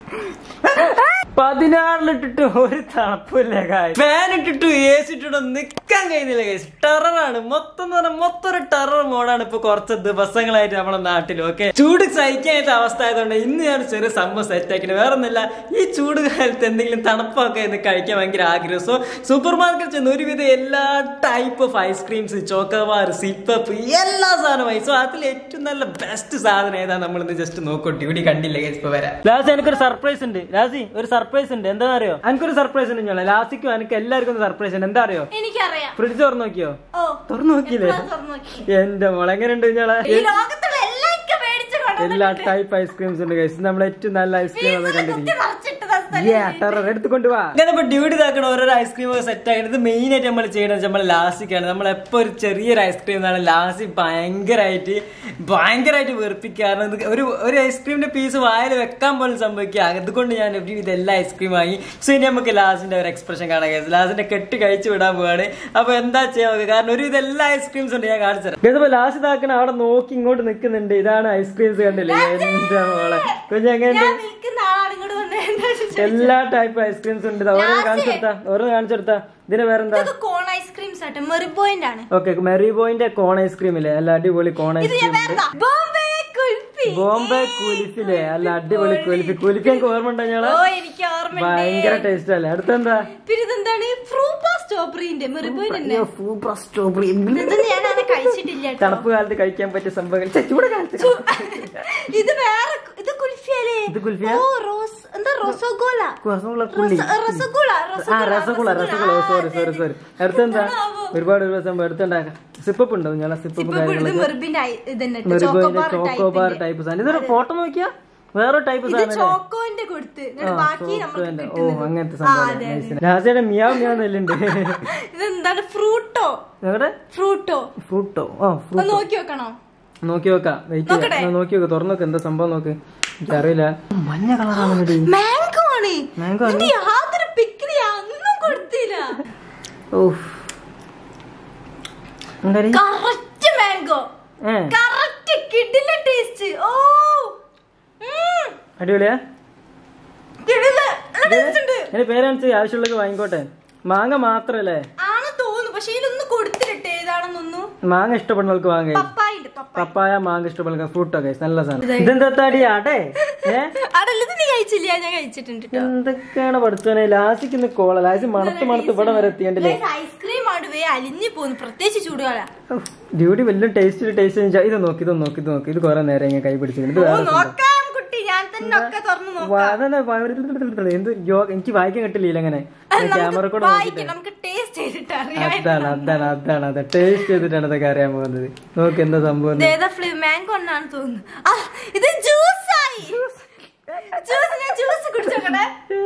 പതിനാറിലിട്ടിട്ട് ഒരു തണുപ്പില്ല കായ് ഫാൻ ഇട്ടിട്ട് എ സി ഇട്ടിട്ട് നിക്കാൻ കഴിയുന്നില്ല ഗൈസ് ടെററാണ് മൊത്തം എന്ന് പറഞ്ഞാൽ മൊത്തം ഒരു ടെറർ മോഡാണ് ഇപ്പൊ കുറച്ച് ദിവസങ്ങളായിട്ട് നമ്മുടെ നാട്ടിൽ ഓക്കെ ചൂട് സഹിക്കാത്ത അവസ്ഥ ആയതുകൊണ്ട് ഇന്ന് ഞാൻ ഒരു ചെറിയ സംഭവം സെറ്റ് ആക്കിയിട്ട് വേറെ ഒന്നുമില്ല ഈ ചൂട് കാലത്ത് എന്തെങ്കിലും തണുപ്പൊക്കെ ഇന്ന് കഴിക്കാൻ ഭയങ്കര ആഗ്രഹം സോ സൂപ്പർ മാർക്കറ്റ് ചെന്ന് ഒരുവിധം എല്ലാ ടൈപ്പ് ഓഫ് ഐസ്ക്രീംസ് ചോക്കോബാർ സിപ്പപ്പ് എല്ലാ സാധനമായി സോ അതിൽ ഏറ്റവും നല്ല ബെസ്റ്റ് സാധനം ഏതാ നമ്മൾ ഇന്ന് ജസ്റ്റ് നോക്കട്ടെ ഇവിടെ കണ്ടില്ല guys, ഇപ്പൊ വരാം ലാസി എനിക്കൊരു സർപ്രൈസ് ഉണ്ട് ലാസി ഒരു സർപ്രൈസ് ഉണ്ട് എന്താ അറിയോ എനിക്കൊരു സർപ്രൈസ് ഉണ്ട് ഞാൻ ലാസിക്കും എനിക്ക് എല്ലാവർക്കും സർപ്രൈസ് ഉണ്ട് എന്താ അറിയോ എനിക്കറിയാം ഫ്രിഡ്ജ് തുറന്നു നോക്കിയോ ഓ തുറന്നു നോക്കിയില്ലേ എപ്പോഴാ തുറന്ന് നോക്കി? എന്റെ മോളെ എങ്ങനെയുണ്ട് ഞാളെ ഈ ലോകത്തുള്ള എല്ലാം എനിക്ക് മേടിച്ച് എല്ലാ കൊണ്ടുവന്നിട്ടുണ്ട്. ടൈപ്പ് ഐസ്ക്രീംസ് ഉണ്ട് ഗൈസ് നമ്മൾ ഏറ്റവും നല്ല ഐസ്ക്രീം അത് വീട്ടില് കണ്ടിരിക്കും കുത്തി നിറച്ചിട്ടതാ സ്ഥലം. ടെറർ എടുത്തുകൊണ്ട് വാ അങ്ങനെ ഇപ്പൊ ഡ്യൂട്ടി ഇതാക്കണ ഓരോ ഐസ്ക്രീം ഒക്കെ സെറ്റ് ആയിട്ട് ഇത് മെയിൻ ആയിട്ട് നമ്മൾ ചെയ്യണത് നമ്മൾ ലാസ്റ്റിക്കാണ് നമ്മൾ എപ്പോ ഒരു ചെറിയൊരു ഐസ്ക്രീം എന്നാണ് ലാസ്റ്റ് ഭയങ്കരമായിട്ട് ഭയങ്കരമായിട്ട് വെറുപ്പിക്കുക കാരണം ഇത് ഒരു ഒരു ഐസ്ക്രീമിന്റെ പീസ് വായിൽ വെക്കാൻ പോലും സംഭവിക്കുക അതുകൊണ്ട് ഞാൻ ഒരു ഇതെല്ലാം ഐസ്ക്രീം വാങ്ങി സോ ഇനി നമുക്ക് ലാസ്റ്റിന്റെ ഒരു എക്സ്പ്രഷൻ കാണാൻ കഴിയും ലാസ്റ്റിന്റെ കെട്ട് കഴിച്ചു വിടാൻ പോവാണ് അപ്പൊ എന്താ ചെയ്യാൻ നോക്കുക കാരണം ഒരു ഇതെല്ലാം ഐസ്ക്രീംസ് ഉണ്ട് ഞാൻ കാണിച്ചു തരാം ഇതിപ്പോ ലാസ്റ്റ് ഇതാക്കണ അവിടെ നോക്കി ഇങ്ങോട്ട് നിൽക്കുന്നുണ്ട് ഇതാണ് ഐസ്ക്രീംസ് കണ്ടില്ലേ എന്റെ മോളെ കുഞ്ഞെങ്ങനെയുണ്ട് ഞാൻ നിൽക്കുന്ന ആളാണ് ഇങ്ങോട്ട് വന്നത് എന്താ ചോദിച്ചത്? എല്ലാ ടൈപ്പ് ഐസ്ക്രീംസ് ഉണ്ട് ഓരോ കാണിച്ചെടുത്താ ഓരോ കാണിച്ചെടുത്താ ഇതിന് വേറെന്താ ഇതൊക്കെ കോൺ ഐസ്ക്രീംസ് ആട്ടെ മെറിബോയിന്റ് ആണ് ഓക്കെ മെറി ബോയിന്റെ കോൺ ഐസ്ക്രീം ഇല്ലേ നല്ല അടിപൊളി കോൺ ഇത് ഞാൻ ഐസ്ക്രീം വേറെ ബോംബെ കുൽഫി ബോംബെ കുലിഫില്ലേ നല്ല അടിപൊളി കുലിഫി കുലിഫി എനിക്ക് ഓർമ്മ ഉണ്ടോ ഞങ്ങള് ഓ എനിക്ക് ഓർമ്മ ഭയങ്കര ടേസ്റ്റ് അല്ലേ അടുത്തെന്താ പിന്നെ ഇതെന്താണ് ഫ്രൂപ്പ സ്ട്രോബെറിന്റെ മെറിബോയിന്റ് തന്നെ സ്ട്രോബെറി ഇതൊന്നും ഞാൻ അങ്ങനെ കഴിച്ചിട്ടില്ല കേട്ടോ. തണുപ്പ് കാലത്ത് കഴിക്കാൻ പറ്റിയ സംഭവങ്ങൾ ഛെ, ചൂട് കാലത്ത് ഇത് വേറെ ഇത് കുൽഫിയല്ലേ ഇത് കുൽഫിയാ? ഓ റോസ് എന്താ റൊസഗോല രസമുള്ള കുള്ളി റസഗുള ആ rasgulla rasgulla sorry sorry sorry അടുത്തെന്താ ഒരുപാട് ഒരുപാട് സംഭവം അടുത്തുണ്ടാക്കാം സിപ്പപ്പ് ഉണ്ടോ ഞങ്ങളെ സിപ്പപ്പ് ഇത് കാര്യങ്ങളൊക്കെ മെറിബിന്റെ ഇതന്നെ മെറിഗോയിന്റെ ചോക്കോബാർ ചോക്കോബാർ ടൈപ്പ് സാധനം ഇതൊരു ഫോട്ടോ നോക്കിയാ വേറെ ടൈപ്പ് ഇത് സാധനം ചോക്കോന്റെ കൊടുത്ത് എന്നിട്ട് ബാക്കി നമുക്ക് ഓ അങ്ങനത്തെ സംഭവം രാജയുടെ മിയാവ് മിയാവ് നെല്ലുണ്ട് ഇതെന്താണ് ഫ്രൂട്ടോ എവിടെ ഫ്രൂട്ടോ ഫ്രൂട്ടോ ഓ ഫ്രൂട്ട് ഒന്ന് നോക്കി വെക്കണോ നോക്കി നോക്കാം വെയിറ്റ് ചെയ്യാം നോക്കി നോക്ക് തുറന്നു നോക്ക് എന്താ സംഭവം നോക്ക് എനിക്കറിയില്ല മഞ്ഞ കളറാണ് മാംഗോ ആണ് മാംഗോ ഇതിന്റെ യാതൊരു പിക്രി ഒന്നും കൊടുത്തില്ല ഓഫ് എന്തായാലും കറക്റ്റ് മാംഗോ ഏ കറക്റ്റ് കിടില ടേസ്റ്റ് ഓ ഉം, അടിപൊളിയാ കിടില ടേസ്റ്റ് ഉണ്ട് എന്റെ പേരനുസരിച്ച് ആവശ്യമുള്ളത് വാങ്ങിക്കോട്ടെ മാങ്ങ മാത്രല്ലേ ആണ് തോന്നുന്നു പക്ഷെ ഇതിലൊന്നും കൊടുത്തിട്ട് ഏതാണെന്നൊന്നും മാങ്ങ ഇഷ്ടപ്പെടുന്നവർക്ക് വാങ്ങാം പപ്പായ ഉണ്ട് പപ്പായ പപ്പായ മാങ്ങ ഇഷ്ടപ്പെടുന്ന ഫ്രൂട്ടോ കൈസ് നല്ല സാധനം ഇതെന്താ തടി അടേ ഏ അടല്ലത് നീ കഴിച്ചില്ല ഞാൻ കഴിച്ചിട്ടുണ്ട് ട്ടോ. എന്തൊക്കെയാണ് പഠിച്ചോനെ ലാസിക്കുന്ന കോള ലാസി മണത്ത് മണത്ത് ഇവിടെ വരെ എത്തിയണ്ടല്ലേ Guys, ഐസ്ക്രീം ആണ് വേ അലിഞ്ഞു പോകുന്നു പ്രത്യേകിച്ച് ചൂടുകാല ഡ്യൂട്ടി വലിയ ടേസ്റ്റ് ടേസ്റ്റ് ഇത് നോക്കി ഇത് നോക്കി ഇത് നോക്കി ഇത് കുറെ നേരം ഇങ്ങനെ കൈ പിടിച്ചിട്ടുണ്ട് ഇത് ഓ വേറെ സംഭവം. നോക്കാം കുട്ടി ഞാൻ തന്നെ ഒക്കെ തുറന്നു നോക്കാം വാ- അതന്നെ വാ- എന്ത് യോ- എനിക്ക് വായിക്കാൻ കിട്ടില്ല അങ്ങനെ ക്യാമറ കൂടെ വായിക്കാം നമുക്ക് ടേസ്റ്റ് ചെയ്തിട്ട് അറിയാം അതാണ് അതാണ് അതാണ് അതെ ടേസ്റ്റ് ചെയ്തിട്ടാണ് ഇതൊക്കെ അറിയാൻ പോകുന്നത് നോക്ക് എന്താ സംഭവം എന്ന്. ഏതാ ഫ്ലേവർ മാംഗോ എന്നാണ് തോന്നുന്നു ആ ഇത് ജ്യൂസായി ജ്യൂസ് ഞാൻ ജ്യൂസ് കുടിച്ചോക്കട്ടെ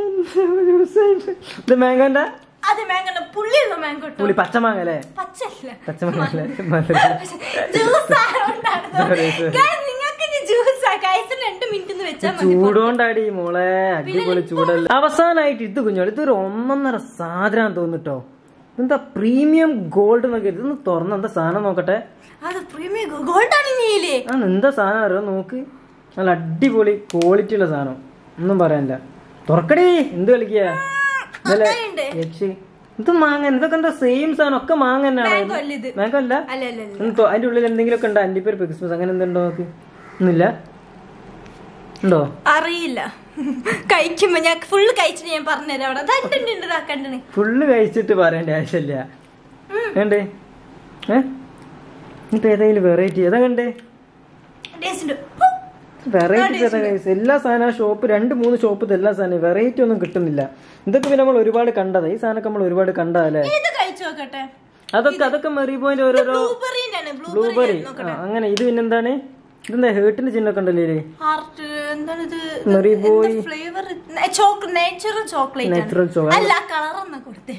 ഇത് മാങ്ങോന്റെ അതെ മാംഗോ പുള്ളിയുള്ള മാംഗോ കേട്ടോ പുളി പച്ചമാങ്ങ അല്ലേ പച്ചല്ല പച്ചമാങ്ങ അല്ലേ ജ്യൂസ് ആയതുകൊണ്ടാണ് തോന്നുന്നത്. Guys, നിങ്ങൾക്ക് ഇനി ജ്യൂസ് ആ കൈസിന് രണ്ട് മിനിറ്റ് വെച്ചാൽ മതി ചൂടോണ്ടാടി മോളെ അടിപൊളി ചൂടല്ല അവസാനായിട്ട് ഇത് കുഞ്ഞോളി ഇതൊരു ഒന്നൊന്നര സാധനം തോന്നിട്ടോ എന്താ പ്രീമിയം ഗോൾഡ് എന്നൊക്കെ ഇതൊന്ന് തുറന്ന് എന്താ സാധനം നോക്കട്ടെ അത് പ്രീമിയം ഗോൾഡ് ആണ് നീലേ ആ എന്താ സാധനം അറിയോ നോക്ക് നല്ല അടിപൊളി ക്വാളിറ്റി ഉള്ള സാധനം ഒന്നും പറയാനില്ല തുറക്കടി എന്ത് കളിക്കുക അങ്ങനെയുണ്ട് യക്ഷി ഇത് മാങ്ങ ഇതൊക്കെ എന്താ സെയിം സാധനം ഒക്കെ മാങ്ങ മാംഗോ തന്നെയാണ് അല്ല ഇത് മാങ്ങ അല്ല അല്ല അല്ല അല്ല ഒന്ന് തൊ- അതിന്റെ ഉള്ളിൽ എന്തെങ്കിലും ഒക്കെ ഉണ്ടോ അണ്ടിപ്പേർ ക്രിസ്മസ് അങ്ങനെ എന്തുണ്ടോ നോക്ക് ഒന്നുമില്ല ഉണ്ടോ അറിയില്ല കഴിക്കുമ്പോ ഞാൻ ഫുള്ള് കഴിച്ചിട്ട് ഞാൻ പറഞ്ഞുതരാം അവിടെ തട്ടുണ്ട് ഇതാക്കണ്ടേ ഫുള്ള് കഴിച്ചിട്ട് പറയേണ്ട ആവശ്യമില്ല വേണ്ടേ ഏ എന്നിട്ട് ഏതെങ്കിലും വെറൈറ്റി ഏതാ കണ്ടേ ടേസ്റ്റ് ഉണ്ട് വെറൈറ്റി ഏതാ കഴിച്ചത് എല്ലാ സാധനം ഷോപ്പ് രണ്ട് മൂന്ന് ഷോപ്പ് എല്ലാ സാധനം വെറൈറ്റി ഒന്നും കിട്ടുന്നില്ല ഇതൊക്കെ പിന്നെ നമ്മൾ ഒരുപാട് കണ്ടതാ ഈ സാധനമൊക്കെ നമ്മൾ ഒരുപാട് കണ്ടതല്ലേ ഇത് കഴിച്ചു നോക്കട്ടെ അതൊക്കെ അതൊക്കെ മെറി പോയിന്റ് ഓരോരോ ബ്ലൂബെറിന്റെ ആണ് ബ്ലൂബെറി ബ്ലൂബെറി അങ്ങനെ ഇത് പിന്നെന്താണ് ഇതെന്താ ഹേർട്ടിന്റെ ചിഹ്നമൊക്കെ ഉണ്ടല്ലേ ഇതില്? ഹാർട്ട് എന്താണ് ഇത് Meri Boy flavour chocolate natural chocolate natural chocolate അല്ല കളർ എന്നാ കൊടുത്തേ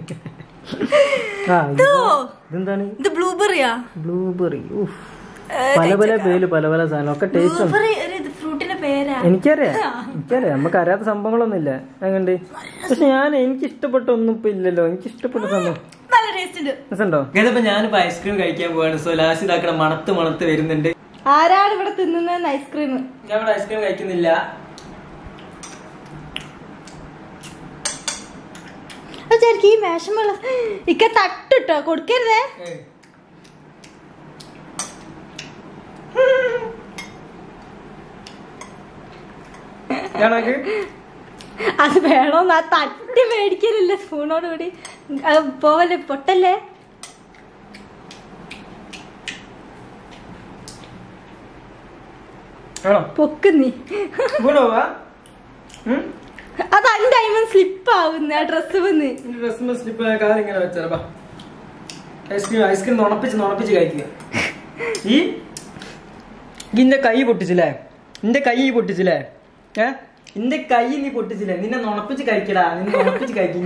ആ ഇത് ഇതോ ഇതെന്താണ് ഇത് ബ്ലൂബെറിയാ ബ്ലൂബെറി പല പല പേര് പല പല സാധനം ഒക്കെ ടേസ്റ്റ് ഉണ്ട് ബ്ലൂബെറി ഒരു ഫ്രൂട്ടിന്റെ പേരാ എനിക്കറിയാം എനിക്കറിയാം നമുക്ക് അറിയാത്ത സംഭവങ്ങളൊന്നും ഇല്ല അങ്ങനെ പക്ഷെ ഞാൻ എനിക്ക് ഇഷ്ടപ്പെട്ട ഒന്നും ഇപ്പൊ ഇല്ലല്ലോ എനിക്ക് ഇഷ്ടപ്പെട്ട സംഭവം നല്ല ടേസ്റ്റ് ഉണ്ട് രസമുണ്ടോ ഇതിപ്പോ ഞാനിപ്പോ ഐസ്ക്രീം കഴിക്കാൻ പോവാണ് സോ ലാസ്റ്റ് ഇതാക്കണം മണത്ത് മണത്ത് വരുന്നുണ്ട് ആരാണ് ഇവിടെ തിന്നുന്ന ഐസ്ക്രീം ഞാൻ ഇവിടെ ഐസ്ക്രീം കഴിക്കുന്നില്ല എന്തിനായിരിക്കും ഈ വിഷമുള്ള ഇക്ക തട്ടിട്ടോ കൊടുക്കരുതേ ഞാനൊക്കെ അത് വേണോന്ന് ആ തട്ടി മേടിക്കലില്ല സ്പൂണോട് കൂടി അത് പോവല്ലേ പൊട്ടല്ലേ ആണോ പൊക്ക് നീ ഗുണവാ അത് അന്റെ അയിമൻ സ്ലിപ്പ് ആവുന്ന ആ ഡ്രസ് വന്ന് ഡ്രസ് സ്ലിപ്പ് കാലം ഇങ്ങനെ വെച്ചാ ഐസ്ക്രീം ഐസ്ക്രീം നുണപ്പിച്ച് നുണപ്പിച്ച് കഴിക്കുക ഈ ഇന്റെ കൈ പൊട്ടിച്ചില്ലേ നിന്റെ കൈ ഈ പൊട്ടിച്ചില്ലേ ഏ നിന്റെ കൈ നീ പൊട്ടിച്ചില്ലേ നിന്നെ നുണപ്പിച്ച് കഴിക്കടാ നിന്നെ നുണപ്പിച്ച് കഴിക്കും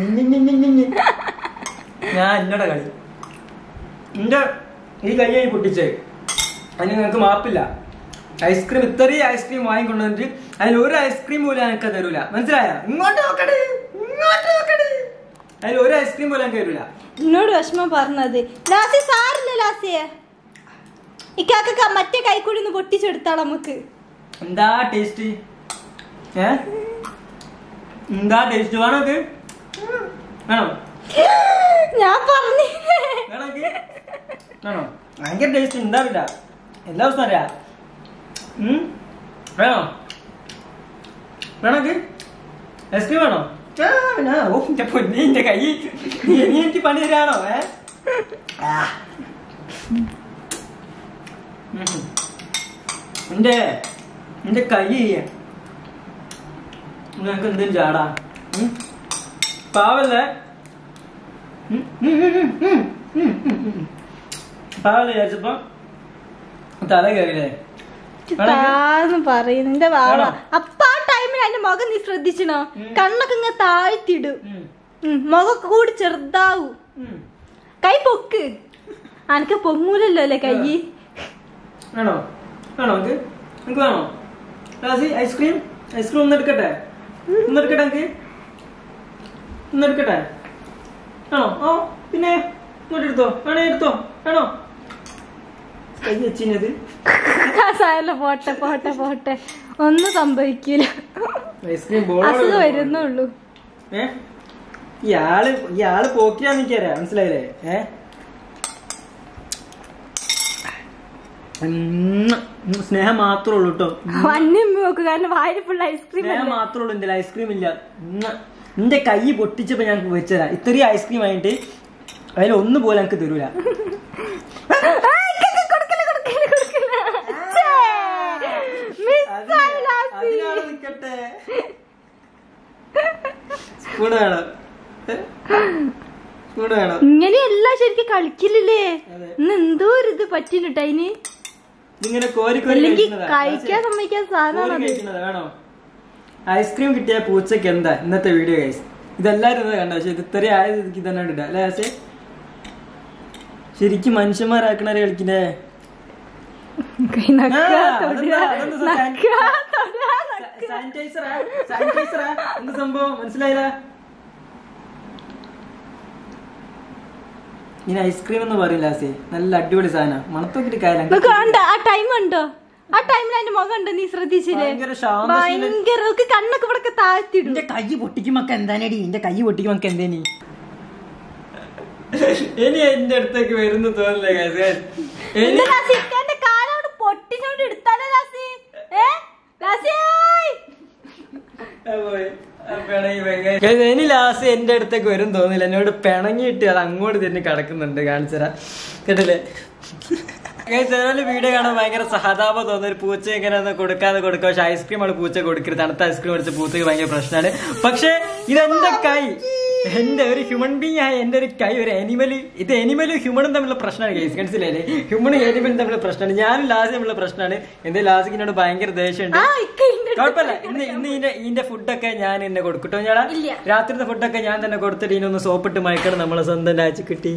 ഞാൻ എന്നോടെ കളി നിന്റെ ഈ കൈ ഈ പൊട്ടിച്ചേ അതിന് നിനക്ക് മാപ്പില്ല ഐസ്ക്രീം ഇത്രയും ഐസ്ക്രീം വാങ്ങിക്കൊണ്ടുവന്നിട്ട് അതിൽ ഒരു ഐസ്ക്രീം പോലും എനിക്ക് തരൂല മനസ്സിലായ ഇങ്ങോട്ട് നോക്കടേ ഇങ്ങോട്ട് നോക്കടേ അതിൽ ഒരു ഐസ്ക്രീം പോലും എനിക്ക് തരൂല എന്നോട് വിഷമം പറഞ്ഞത് ലാസി സാറില്ല ലാസിയെ ഇക്കാക്ക മറ്റേ കൈക്കൂടി ഒന്ന് പൊട്ടിച്ചെടുത്താൾ നമുക്ക് എന്താ ടേസ്റ്റ് ഏ എന്താ ടേസ്റ്റ് വേണോ ഇത്? വേണോ ഞാൻ പറഞ്ഞു വേണോ ഇത്? വേണോ ഭയങ്കര ടേസ്റ്റ് ഉണ്ടാവില്ല എല്ലാ ദിവസവും അറിയാം ഉം? വേണോ വേണോ ഇത്? ഐസ്ക്രീം വേണോ ആ, പിന്നെ, ഓ, എന്റെ പൊന്നേ, എന്റെ കൈ നീ ഇനി എനിക്ക് പണി തരാണോ ഏ ആ. ഉം. എന്റെ എന്റെ കൈ നിനക്ക് എന്തും ചാടാ ഉം? പാവല്ലേ ഉം, ഉം, ഉം, ഉം, ഉം, ഉം, ഉം, ഉം. പാവല്ലേ വിചാരിച്ചപ്പോ തല കയറില്ലേ താന്ന് പറയും നിന്റെ വാവ ആണോ? അപ്പ ആ ടൈമിൽ എന്റെ മുഖം നീ ശ്രദ്ധിച്ചണോ ഉം. കണ്ണൊക്കെ ഇങ്ങനെ താഴ്ത്തിടും ഉം, ഉം, മുഖമൊക്കെ കൂടി ചെറുതാവും ഉം. കൈ പൊക്ക് അനക്ക് പൊങ്ങൂലല്ലോ അല്ലേ കൈ വേണോ വേണോ എനിക്ക് എനിക്ക് വേണോ രാസി ഐസ്ക്രീം ഐസ്ക്രീം ഒന്ന് എടുക്കട്ടെ ഒന്ന് എടുക്കട്ടെ എനിക്ക് ഒന്ന് എടുക്കട്ടെ ആണോ ഓ പിന്നെ ഇങ്ങോട്ട് എടുത്തോ വേണേ എടുത്തോ വേണോ കൈ വെച്ചിനത് സാരല്ല പോട്ടെ പോട്ടെ പോട്ടെ ഒന്നും സംഭവിക്കൂല ഐസ്ക്രീം അസുഖം ബോൾ വരുന്നുള്ളൂ ഏ ഇയാള് ഇയാള് പോക്കിയാന്ന് എനിക്കറിയാം മനസ്സിലായില്ലേ ഏ ഉം, സ്നേഹം മാത്രമേ ഉള്ളൂ കേട്ടോ വന്യം നോക്ക് കാരണം വായിൽ ഫുൾ ഐസ്ക്രീം സ്നേഹം മാത്രമേ ഉള്ളൂ എന്റെ ഐസ്ക്രീം ഇല്ല ഉം. നിന്റെ കൈ പൊട്ടിച്ചപ്പോ ഞാൻ വെച്ചതാ ഇത്രയും ഐസ്ക്രീം ആയിട്ട് അതിൽ ഒന്ന് പോലെ എനിക്ക് തരൂല അതിനാണ് നിക്കട്ടെ സ്പൂണ് വേണം സ്പൂണ് വേണം ഇങ്ങനെയല്ല ശരിക്കും കളിക്കില്ലേ അതെ. ഇന്ന് എന്തോ ഒരു ഇത് പറ്റിയിട്ടാ അതിന് ഇതിങ്ങനെ കോരി കോരി അല്ലെങ്കിൽ കഴിക്കുന്നതാ. കഴിക്കാൻ സമ്മതിക്കാൻ കോരി സാധനമാണ് കഴിക്കുന്നതാ, വേണോ ഐസ്ക്രീം കിട്ടിയ പൂച്ചക്ക് എന്താ ഇന്നത്തെ വീഡിയോ ഗൈസ് ഇതെല്ലാരും ഇത് കണ്ട പക്ഷെ ഇത് ഇത്രയും ആയത് എനിക്ക് തന്നെ ഇടാ അല്ലേ ആശേ ശരിക്കും മനുഷ്യന്മാരാക്കണവരെ കളിക്കുന്നേ കൈ നക്കാ, ആ, തൊടുക, അതെന്താ, അതെന്താ നക്കാ, തൊടുക, നക്കാ. സാനിറ്റൈസറാ സാനിറ്റൈസറാ എന്ത് സംഭവം മനസ്സിലായില്ല ഇനി ഐസ്ക്രീം എന്ന് പറയില്ല ആസേ നല്ല അടിപൊളി സാധനം മണത്തോക്കിട്ട് കാര്യം നോക്ക് കണ്ടോ? ആ ടൈം ഉണ്ടോ ആ ടൈമിൽ അതിന്റെ മുഖം ഉണ്ടോ നീ ശ്രദ്ധിച്ചില്ലേ ഭയങ്കര ശാന്തശീലൻ. ഭയങ്കര നോക്ക് കണ്ണൊക്കെ ഇവിടെ താഴ്ത്തിടും എന്റെ കൈ പൊട്ടിക്കുമ്പോ എന്താനടി എന്റെ കൈ പൊട്ടിക്കുമ്പോ എന്തേനി ഇനി എന്റെ അടുത്തേക്ക് വരുന്നു തോന്നില്ല guys. ഇനി എന്താ ലാസി ഇക്കാന്റെ കാലോട് പൊട്ടിച്ചോണ്ട് എടുത്താലോ ലാസി ഏ ലാസി ഓയ്! ആ പോയി. ആ പിണങ്ങി ഭയങ്കര- Guys, ഇനി ലാസ്റ്റ് എന്റെ അടുത്തേക്ക് വരും തോന്നില്ല എന്നോട് പിണങ്ങിയിട്ട് അത് അങ്ങോട്ട് തന്നെ കിടക്കുന്നുണ്ട് കാണിച്ചരാ കേട്ടില്ലേ ചില വീഡിയോ കാണാൻ ഭയങ്കര സഹതാപം തോന്നുന്ന ഒരു പൂച്ച ഇങ്ങനെ ഒന്ന് കൊടുക്കാതെ കൊടുക്കുക പക്ഷെ ഐസ്ക്രീം ആണ് പൂച്ച കൊടുക്കരുത് തണുത്ത ഐസ്ക്രീം അടിച്ച പൂച്ചക്ക് ഭയങ്കര പ്രശ്നമാണ് പക്ഷെ ഇതെന്റെ കൈ എന്റെ ഒരു ഹ്യൂമൻ ബീങ് ആയ എന്റെ ഒരു കൈ ഒരു എനിമല് ഇത് എനിമലും ഹ്യൂമനും തമ്മിലുള്ള പ്രശ്നമാണ് കേസ് മനസ്സിലായില്ലേ ഹ്യൂമനും എനിമലും തമ്മിലുള്ള പ്രശ്നമാണ് ഞാനും ലാസ്റ്റ് തമ്മിലുള്ള പ്രശ്നമാണ് എന്റെ ലാസിക്കിനോട് ഭയങ്കര ദേഷ്യമുണ്ട് ആ ഇക്ക ഇന്റെ അടുത്ത് കുഴപ്പമില്ല ഇന്ന് ഇന്ന് ഇതിന്റെ ഇതിന്റെ ഫുഡൊക്കെ ഞാൻ എന്നെ കൊടുക്കട്ടോ ഞാടാ ഇല്ല. രാത്രിത്തെ ഫുഡൊക്കെ ഞാൻ തന്നെ കൊടുത്തിട്ട് ഇതിനൊന്ന് സോപ്പിട്ട് മയക്കണം നമ്മളെ സ്വന്തം രാജി കിട്ടി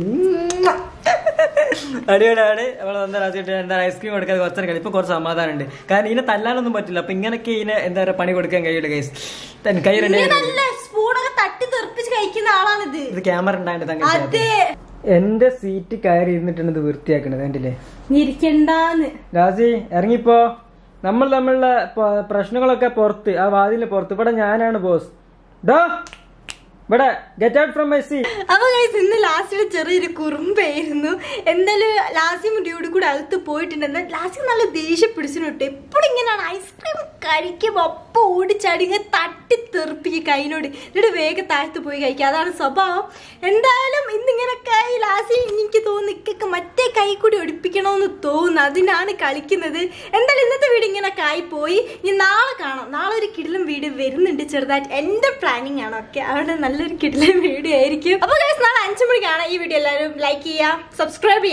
അടിപൊളിയാണ് നമ്മളെ സ്വന്തം രാജി കിട്ടി എന്താ ഐസ്ക്രീം കൊടുക്കാതെ കുറച്ചു കളി ഇപ്പൊ കുറച്ച് സമാധാനം ഉണ്ട് കാരണം ഇതിനെ തല്ലാനൊന്നും പറ്റില്ല അപ്പൊ ഇങ്ങനൊക്കെ ഇതിനെ എന്താ പറയുക പണി കൊടുക്കാൻ കഴിയില്ല ഗൈസ് കൈ രണ്ട് ഇങ്ങനെ നല്ല സ്പൂണൊക്കെ തട്ടി തെറിപ്പിച്ച് കഴിക്കുന്ന ആളാണിത് ഇത് ക്യാമറ ഉണ്ടായിട്ട് തങ്ങൾ അതെ എന്റെ സീറ്റ് കയറി ഇരുന്നിട്ടാണ് ഇത് വൃത്തിയാക്കണത് കണ്ടില്ലേ ഇരിക്കണ്ടാന്ന് രാജി ഇറങ്ങിപ്പോ നമ്മൾ തമ്മിലുള്ള പ- പ്രശ്നങ്ങളൊക്കെ പുറത്ത് ആ വാതിലിന് പുറത്ത് ഇവിടെ ഞാനാണ് ബോസ് ഡോ ഇവിടെ get out from my sea അപ്പൊ guys, ഇന്ന് ലാസ്റ്റിൽ ചെറിയൊരു കുറുമ്പായിരുന്നു എന്തായാലും ലാസ്യം ഡ്യൂടി കൂടെ അകത്ത് പോയിട്ടുണ്ട് എന്നാൽ ലാസ്റ്റ് നല്ല ദേഷ്യം പിടിച്ചിട്ട് എപ്പോഴും ഇങ്ങനെയാണ് ഐസ്ക്രീം കഴിക്കുമ്പോൾ അപ്പം ഓടിച്ചാടി ഇങ്ങനെ തട്ടി തെറിപ്പിക്കുക കൈനോട് എന്നിട്ട് വേഗം താഴ്ത്ത് പോയി കഴിക്കുക അതാണ് സ്വഭാവം എന്തായാലും ഇന്നിങ്ങനൊക്കെ ആയി ലാസ്റ്റ് എനിക്ക് തോന്നുന്നു ഇക്കൊക്കെ മറ്റേ കൈ കൂടി ഒടിപ്പിക്കണമെന്ന് തോന്നുന്നു അതിനാണ് കളിക്കുന്നത് എന്തായാലും ഇന്നത്തെ വീഡിയോ ഇങ്ങനൊക്കെ ആയി പോയി ഇനി നാളെ കാണാം നാളെ ഒരു കിടിലം വീഡിയോ വരുന്നുണ്ട് ചെറുതായിട്ട് എന്റെ പ്ലാനിങ് ആണ് ഓക്കെ അവിടെ നല്ലൊരു കിടിലം വീഡിയോ ആയിരിക്കും അപ്പൊ guys, നാളെ അഞ്ചു മണിക്കാണ് ഈ വീഡിയോ എല്ലാവരും ലൈക്ക് ചെയ്യുക സബ്സ്ക്രൈബ് ചെയ്യുക